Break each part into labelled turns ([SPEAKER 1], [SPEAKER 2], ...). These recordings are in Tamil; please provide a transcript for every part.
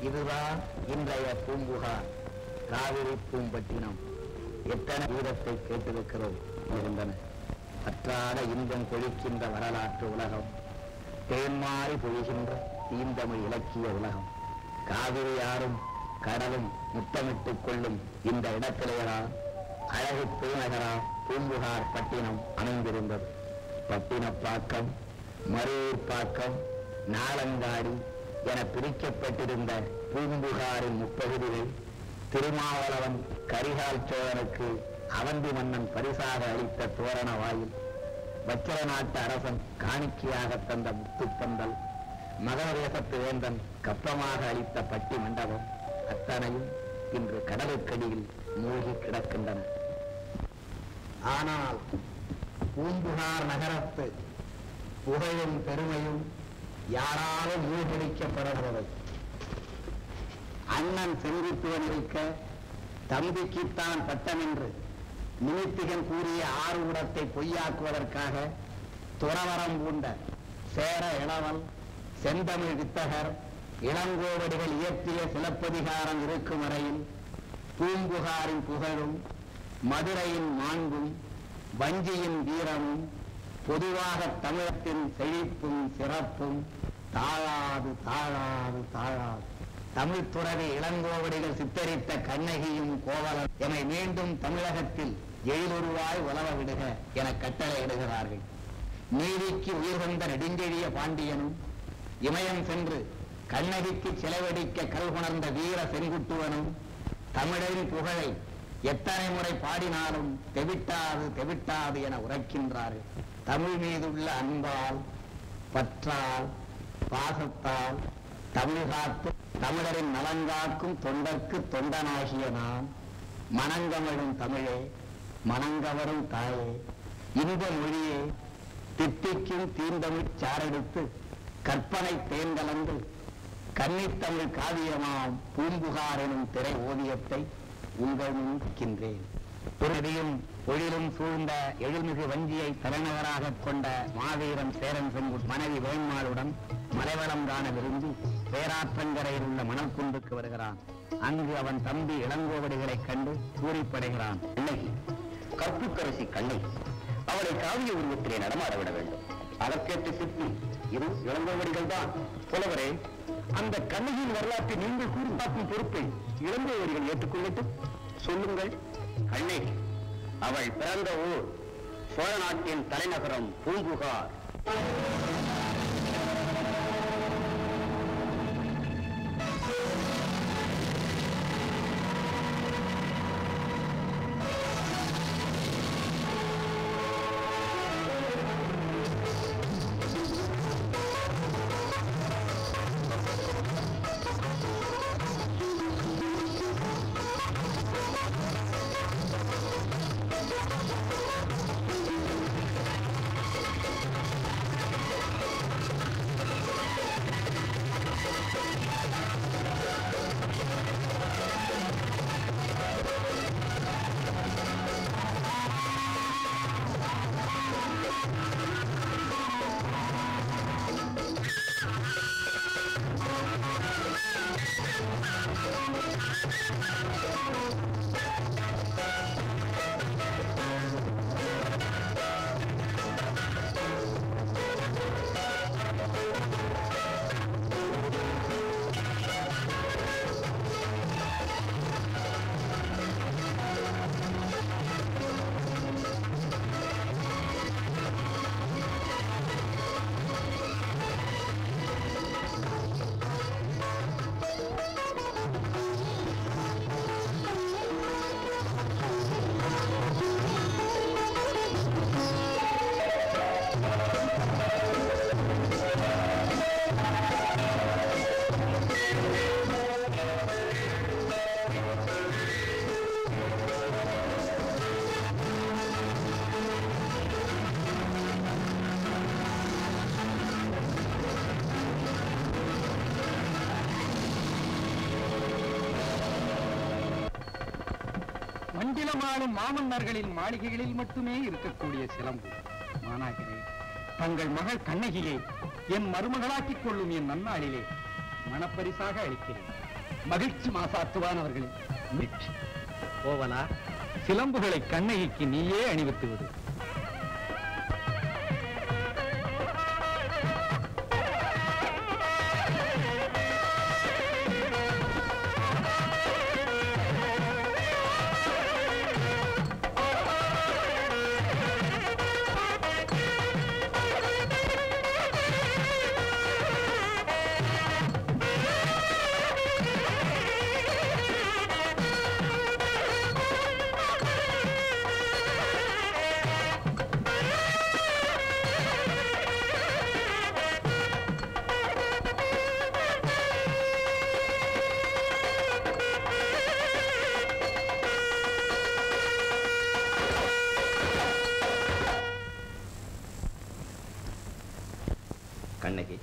[SPEAKER 1] இதுதான் இன்றைய பூம்புகார் காவிரி பூம்பட்டினம் எத்தனை வீரத்தை கேட்டிருக்கிறோம் இருந்தன பற்றாத இன்பம் கொழிக்கின்ற வரலாற்று உலகம் தேன்மாறி பொழிகின்ற தீந்தமிழ் இலக்கிய உலகம் காவிரி யாரும் கடலும் முத்தமிட்டுக் கொள்ளும் இந்த இடத்திலேதான் அழகு பெருநகரா பூம்புகார் பட்டினம் அமைந்திருந்தது பட்டினப்பாக்கம் மருவூர் பாக்கம் நாளங்காடி என பிரிக்கப்பட்டிருந்த பூம்புகாரின் முப்பகுதிகள் திருமாவளவன் கரிகால் சோழனுக்கு அவந்தி மன்னன் பரிசாக அளித்த தோரண வாயில் வச்சர நாட்டு அரசன் காணிக்கையாக தந்த முத்துப்பந்தல் மகர தேசத்து வேந்தன் கப்பமாக அளித்த பட்டி மண்டபம் அத்தனையும் இன்று கடலுக்கடியில் மூழ்கி கிடக்கின்றன ஆனால் பூம்புகார் நகரத்து புகழும் பெருமையும் யாராலும் மூழ்கடிக்கப்படுகிறது அண்ணன் செங்குத்துவன் இருக்க தம்பிக்குத்தான் பட்டம் என்று நிமித்திகன் கூறிய ஆறுகுடத்தை பொய்யாக்குவதற்காக துறவரம் பூண்ட சேர இளவல் செந்தமிழ் வித்தகர் இளங்கோவடிகள் இயற்றிய சிலப்பதிகாரம் இருக்கும் வரையில் பூம்புகாரின் புகழும் மதுரையின் மாண்பும் வஞ்சியின் வீரமும் பொதுவாக தமிழத்தின் செழிப்பும் சிறப்பும் தாழாது தாழாது தாழாது தமிழ் துறவி இளங்கோவடிகள் சித்தரித்த கண்ணகியும் கோவலன் என மீண்டும் தமிழகத்தில் எழிலுருவாய் உலவ விடுக என கட்டளையிடுகிறார்கள் நீதிக்கு உயிர் வந்த நெடுஞ்செழிய பாண்டியனும் இமயம் சென்று கண்ணகிக்கு சிலைவடிக்க கல்குணர்ந்த வீர செங்குட்டுவனும் தமிழரின் புகழை எத்தனை முறை பாடினாலும் தெவிட்டாது தெவிட்டாது என உரைக்கின்றார்கள் தமிழ் மீதுள்ள அன்பால் பற்றால் பாசத்தால் தமிழ் காத்து தமிழரின் நலங்காக்கும் தொண்டர்க்கு தொண்டனாகிய நான் மனங்கமழும் தமிழே மனங்கவரும் தாயே இன்ப மொழியே தித்திக்கும் தீந்தமிழ் சாரெடுத்து கற்பனை தேன் கலந்து கன்னித்தமிழ் காவியமாம் பூம்புகார் எனும் திரை ஓவியத்தை உங்கள் முன் வைக்கின்றேன் பிறவியும் பொழிலும் சூழ்ந்த எழில்மிகு வஞ்சியை தலைநகராகக் கொண்ட மாவீரன் சேரன் செங்குட் மனைவி வேண்மாளுடன் மலைவளம் காண விரும்பி பேராற்றங்கரையில் உள்ள மணல் குன்றுக்கு வருகிறான் அங்கு அவன் தம்பி இளங்கோவடிகளைக் கண்டு பூரிப்படைகிறான்
[SPEAKER 2] கண்ணகி கற்புக்கரசி கண்ணகி அவளை காவிய உருவத்திலே நடமாட விட வேண்டும் அதற்கேற்ற சிற்பி இரு இளங்கோவடிகள் தான் புலவரே அந்த கண்ணகியின் வரலாற்றை நீங்கள் கூறி பார்க்கும் பொறுப்பை இளங்கோவடிகள் ஏற்றுக்கொள்ளட்டும் சொல்லுங்கள் கண்ணகி அவள் பிறந்த ஊர் சோழ நாட்டின் தலைநகரம் பூம்புகார்
[SPEAKER 3] மண்டிலமாடும் மாமன்னர்களின் மாளிகைகளில் மட்டுமே இருக்கக்கூடிய சிலம்பு மானாகிறே தங்கள் மகள் கண்ணகியை என் மருமகளாக்கிக் கொள்ளும் என் நன்னாளிலே மனப்பரிசாக அளிக்கிறேன் மகிழ்ச்சி மாசாத்துவான் அவர்களே மகிழ்ச்சி கோவலா சிலம்புகளை கண்ணகிக்கு நீயே அணிவித்து விடு
[SPEAKER 2] கண்ணகி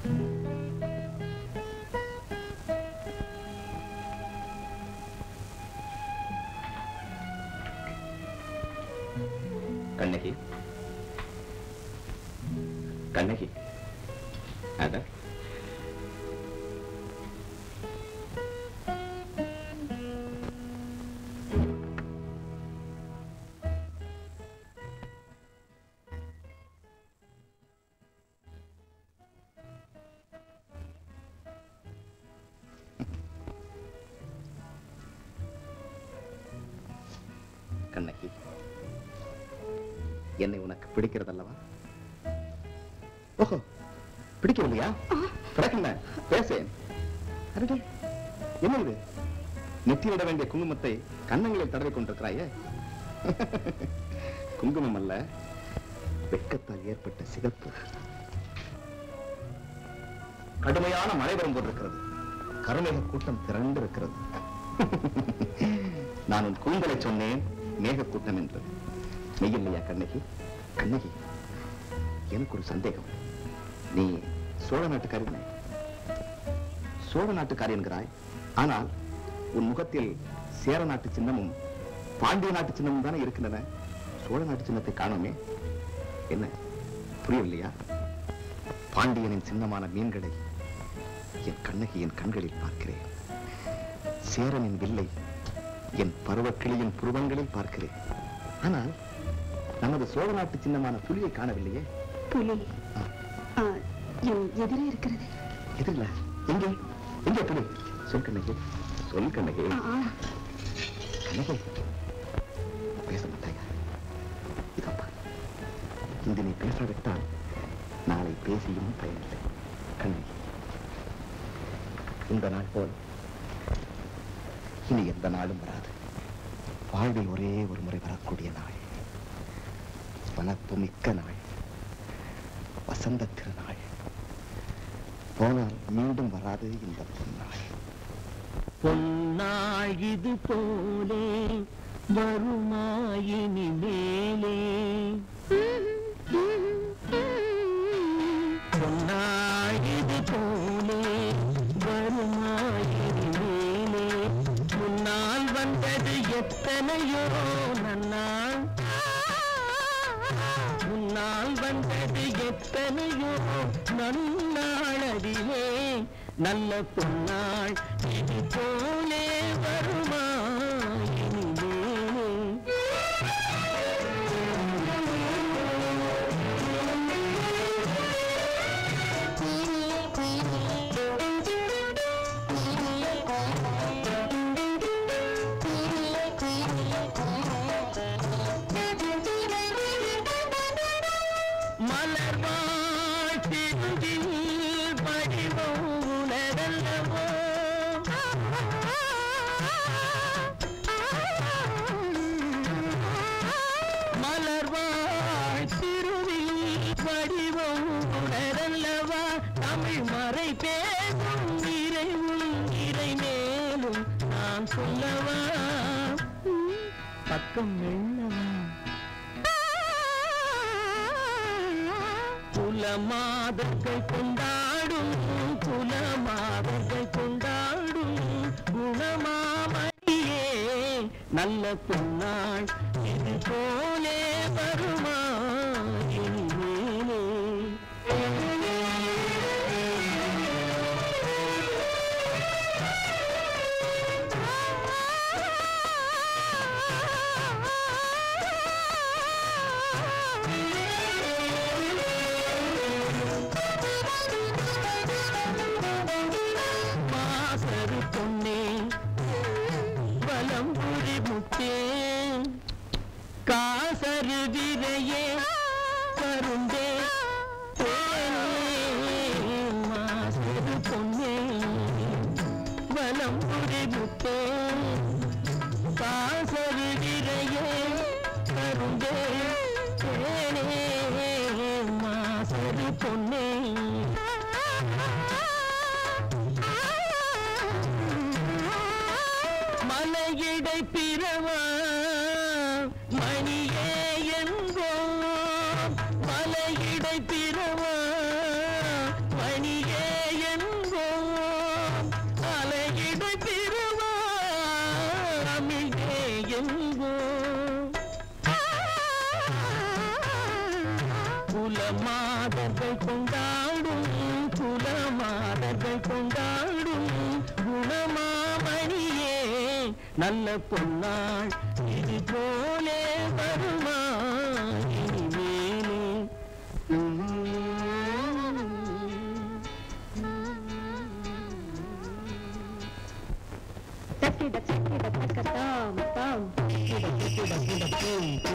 [SPEAKER 2] கண்ணகி கண்ணகி அத கண்ணகி என்னை உனக்கு பிடிக்கிறதல்லவா ஓஹோ பிடிக்கவில்லையா பிறகுங்க பேசேன் அருகே என்ன இது நெற்றியிட வேண்டிய குங்குமத்தை கன்னங்களில் தடவி கொண்டிருக்கிறாயே குங்குமம் அல்ல வெட்கத்தால் ஏற்பட்ட சிகப்பு கடுமையான மழை வரும் போட்டிருக்கிறது கருமேக கூட்டம் திரண்டு இருக்கிறது நான் உன் கூந்தலை சொன்னேன் மேக கூட்டம் என்று மெய்யில்லையா கண்ணகி கண்ணகி எனக்கு ஒரு சந்தேகம் நீ சோழ நாட்டுக்காரி சோழ நாட்டுக்காரி என்கிறாய் ஆனால் உன் முகத்தில் சேர நாட்டு சின்னமும் பாண்டிய நாட்டு சின்னமும் தானே இருக்கின்றன சோழ நாட்டு சின்னத்தை காணோமே என்ன புரியவில்லையா பாண்டியனின் சின்னமான மீன்களை என் கண்ணகியின் கண்களில் பார்க்கிறேன் சேரனின் வில்லை என் பருவக்கிளியின் புருவங்களில் பார்க்கிறேன் ஆனால் நமது சோழ நாட்டு சின்னமான புலியை காணவில்லையே
[SPEAKER 4] புலி ஆ, என் எதிரே இருக்கிறது
[SPEAKER 2] எதிரில எங்கே எங்கே புலி சொல் கண்ணகி சொல் கண்ணகி
[SPEAKER 4] ஆ, ஆ,
[SPEAKER 2] கண்ணகி பேச மாட்டாங்க இதப்பா இன்று நீ பேசாவிட்டால் நாளை பேசியும் பயனில்லை கண்ணகி இந்த நாள் போல் இனி எந்த நாளும் வராது வாழ்வில் ஒரே ஒரு முறை வரக்கூடிய நாள் வனப்பு மிக்க நாள் வசந்த திருநாள் போனால் மீண்டும் வராது இந்த பொன்னாள்
[SPEAKER 5] பொன்னாள் இது போலே வருமாயினி மேலே பொன்னாள் இது போலே வருமாயினி மேலே முன்னால் வந்தது எத்தனையோ நன்னாள் முன்னால் வந்தது எத்தனையோ நன்னாளதிலே நல்ல பொன்னாள் இது போலே வருமா இனிமேலே மலர் வாழ்த்திருந்தில் வடிவம் உலகல்லவோ மலர் வாழ்த்திருவில் வடிவம் உலகல்லவா தமிழ் மறை பேசும் இறைவும் இறை மேலும் நான் சொல்லவா பக்கம் மெல்லவா குலமாதர்கள் கொண்டாடும் குலமாதர்கள் கொண்டாடும் குணமாமணியே நல்ல பொன்னாள் இது போலே வருமா இனிமேலே வலம்புரி முத்தே காசருகிறையே கரும்பே தேனே மாசரு பொன்னே மலையிடை பிறவா மணியே என்போ மலையிடை பிறவா மணியே என்போ மலையிடை பிறவா அமிழ்தே என்போ குலமாதர்கள் கொண்டாடும் குலமாதர்கள் கொண்டாடும் குணமாமணியே நல்ல பொன்னாள் இது போலே வருமா இனிமேலே
[SPEAKER 4] தக்கிட தக்கிட தக்க தாம் தாம்